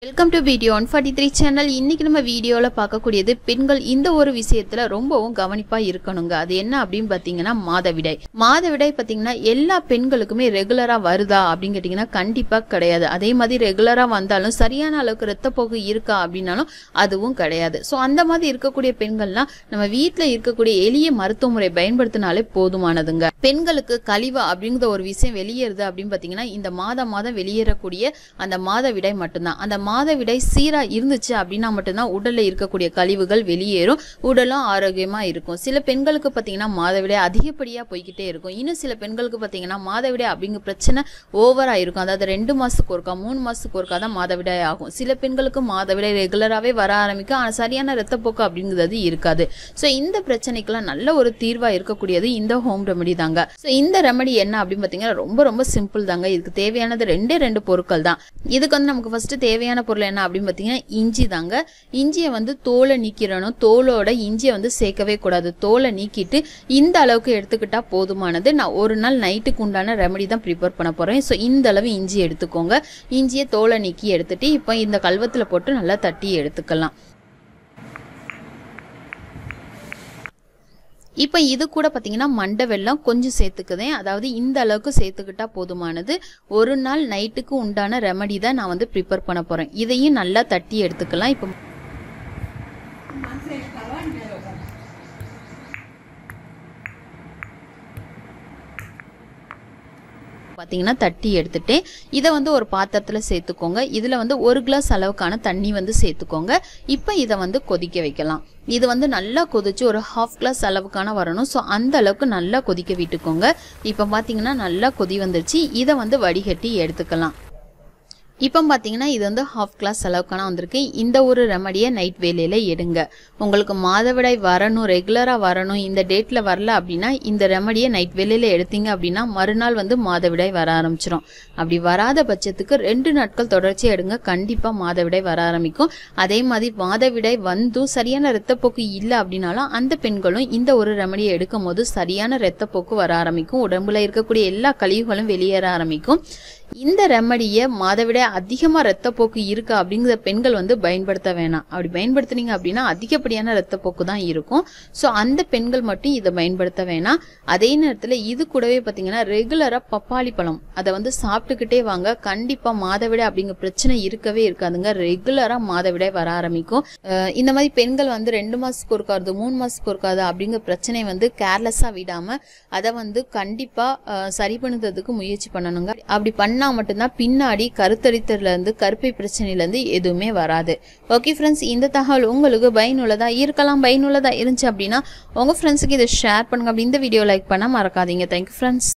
welcome to video one forty three channel இன்னைக்கு நம்ம வீடியோவில் பார்க்கக்கூடியது பெண்கள் இந்த ஒரு விஷயத்துல ரொம்பவும் கவனிப்பா இருக்கணுங்க அது என்ன அப்படின்னு பார்த்தீங்கன்னா மாதவிடாய் மாதவிடாய் பார்த்தீங்கன்னா எல்லா பெண்களுக்குமே ரெகுலரா வருதா அப்படின்னு கேட்டிங்கன்னா கண்டிப்பா கிடையாது அதே மாதிரி ரெகுலரா வந்தாலும் சரியான அளவுக்கு ரத்தப்போக்கு இருக்கா அப்படின்னாலும் அதுவும் கிடையாது ஸோ அந்த மாதிரி இருக்கக்கூடிய பெண்கள்லாம் நம்ம வீட்டில் இருக்கக்கூடிய எளிய மருத்துவ முறை பயன்படுத்தினாலே போதுமானதுங்க பெண்களுக்கு கழிவு அப்படிங்கிற ஒரு விஷயம் வெளியேறுது அப்படின்னு பார்த்தீங்கன்னா இந்த மாதம் மாதம் வெளியேறக்கூடிய அந்த மாதவிடாய் மட்டும்தான் அந்த மாதவிடாய் சீரா இருந்துச்சு அப்படின்னா மட்டும்தான் உடல்ல இருக்கக்கூடிய கழிவுகள் வெளியேறும் உடலும் ஆரோக்கியமா இருக்கும் சில பெண்களுக்கு பார்த்தீங்கன்னா மாதவிடாய் அதிகப்படியா போய்கிட்டே இருக்கும் இன்னும் சில பெண்களுக்கு பார்த்தீங்கன்னா மாதவிடாய் அப்படிங்கிற பிரச்சனை ஓவரா இருக்கும் அதாவது ரெண்டு மாசத்துக்கு ஒருக்கா மூணு மாசத்துக்கு ஒருக்கா தான் மாதவிடாய் ஆகும் சில பெண்களுக்கு மாதவிடாய் ரெகுலராகவே வர ஆரம்பிக்கும் ஆனால் சரியான ரத்தப்போக்கு அப்படிங்கிறது இருக்காது ஸோ இந்த பிரச்சனைக்கெல்லாம் நல்ல ஒரு தீர்வா இருக்கக்கூடியது இந்த ஹோம் ரெமெடி தாங்க ஸோ இந்த ரெமெடி என்ன அப்படின்னு பார்த்தீங்கன்னா ரொம்ப ரொம்ப சிம்பிள் தாங்க இதுக்கு தேவையானது ரெண்டே ரெண்டு பொருட்கள் தான் இதுக்கு வந்து நமக்கு ஃபர்ஸ்ட் தேவையான பொருள் என்ன அப்படின்னு பார்த்தீங்கன்னா இஞ்சி தாங்க இஞ்சியை வந்து தோலை நீக்கிடணும் தோலோட இஞ்சியை வந்து சேர்க்கவே கூடாது தோலை நீக்கிட்டு இந்த அளவுக்கு எடுத்துக்கிட்டா போதுமானது நான் ஒரு நாள் நைட்டுக்கு உண்டான ரெமெடி தான் ப்ரிப்பேர் பண்ண போகிறேன் ஸோ இந்த அளவு இஞ்சி எடுத்துக்கோங்க இஞ்சியை தோலை நீக்கி எடுத்துட்டு இப்போ இந்த கல்வத்தில் போட்டு நல்லா தட்டி எடுத்துக்கலாம் இப்போ இது கூட பார்த்தீங்கன்னா மண்டை வெல்லம் கொஞ்சம் சேர்த்துக்குதேன் அதாவது இந்த அளவுக்கு சேர்த்துக்கிட்டா போதுமானது ஒரு நாள் நைட்டுக்கு உண்டான ரெமடி தான் நான் வந்து ப்ரிப்பேர் பண்ண போகிறேன் இதையும் நல்லா தட்டி எடுத்துக்கலாம் இப்போ பார்த்தீங்கன்னா தட்டி எடுத்துட்டு இதை வந்து ஒரு பாத்திரத்தில் சேர்த்துக்கோங்க இதில் வந்து ஒரு கிளாஸ் அளவுக்கான தண்ணி வந்து சேர்த்துக்கோங்க இப்போ இதை வந்து கொதிக்க வைக்கலாம் இது வந்து நல்லா கொதிச்சு ஒரு ஹாஃப் கிளாஸ் அளவுக்கான வரணும் ஸோ அந்த அளவுக்கு நல்லா கொதிக்க விட்டுக்கோங்க இப்போ பார்த்தீங்கன்னா நல்லா கொதி வந்துருச்சு இதை வந்து வடிகட்டி எடுத்துக்கலாம் இப்போ பார்த்தீங்கன்னா இது வந்து ஹாஃப் கிளாஸ் அளவுக்கான வந்திருக்கு இந்த ஒரு ரெமடியை நைட் வேலையில் எடுங்க உங்களுக்கு மாதவிடாய் வரணும் ரெகுலராக வரணும் இந்த டேட்டில் வரல அப்படின்னா இந்த ரெமடியை நைட் வேலையில் எடுத்தீங்க அப்படின்னா மறுநாள் வந்து மாதவிடாய் வர ஆரம்பிச்சிடும் அப்படி வராத பட்சத்துக்கு ரெண்டு நாட்கள் தொடர்ச்சியாக எடுங்க கண்டிப்பாக மாதவிடாய் வர ஆரம்பிக்கும் அதே மாதிரி மாதவிடாய் வந்தும் சரியான ரத்தப்போக்கு இல்லை அப்படின்னாலும் அந்த பெண்களும் இந்த ஒரு ரெமடியை எடுக்கும் போது சரியான ரத்தப்போக்கு வர ஆரம்பிக்கும் உடம்புல இருக்கக்கூடிய எல்லா கழிவுகளும் வெளியேற ஆரம்பிக்கும் இந்த ரெமடியை மாதவிடாய் அதிகமாக ரத்தப்போக்கு இருக்கா அப்படிங்கிற பெண்கள் வந்து பயன்படுத்த வேணாம் அப்படி பயன்படுத்துனீங்க அப்படின்னா அதிகப்படியான ரத்தப்போக்கு தான் இருக்கும் ஸோ அந்த பெண்கள் மட்டும் இதை பயன்படுத்த வேணாம் அதே நேரத்தில் இது கூடவே பார்த்தீங்கன்னா ரெகுலராக பப்பாளி பழம் அதை வந்து சாப்பிட்டுக்கிட்டே வாங்க கண்டிப்பாக மாதவிடாய் அப்படிங்கிற பிரச்சனை இருக்கவே இருக்காதுங்க ரெகுலராக மாதவிடாய் வர ஆரம்பிக்கும் அஹ் இந்த மாதிரி பெண்கள் வந்து ரெண்டு மாதத்துக்கு ஒருக்காது மூணு மாதத்துக்கு ஒருக்காது அப்படிங்கிற பிரச்சனை வந்து கேர்லெஸ்ஸாக விடாமல் அதை வந்து கண்டிப்பாக சரி பண்ணுறதுக்கு முயற்சி பண்ணணுங்க அப்படி பண்ணால் மட்டும்தான் பின்னாடி கருத்தரித்ததுலேருந்து கருப்பை பிரச்சனையிலேருந்து எதுவுமே வராது ஓகே ஃப்ரெண்ட்ஸ் இந்த தகவல் உங்களுக்கு பயனுள்ளதா இருக்கலாம் பயனுள்ளதா இருந்துச்சு அப்படின்னா உங்கள் ஃப்ரெண்ட்ஸுக்கு இதை ஷேர் பண்ணுங்க அப்படி இந்த வீடியோ லைக் பண்ண மறக்காதீங்க தேங்க்யூ ஃப்ரெண்ட்ஸ்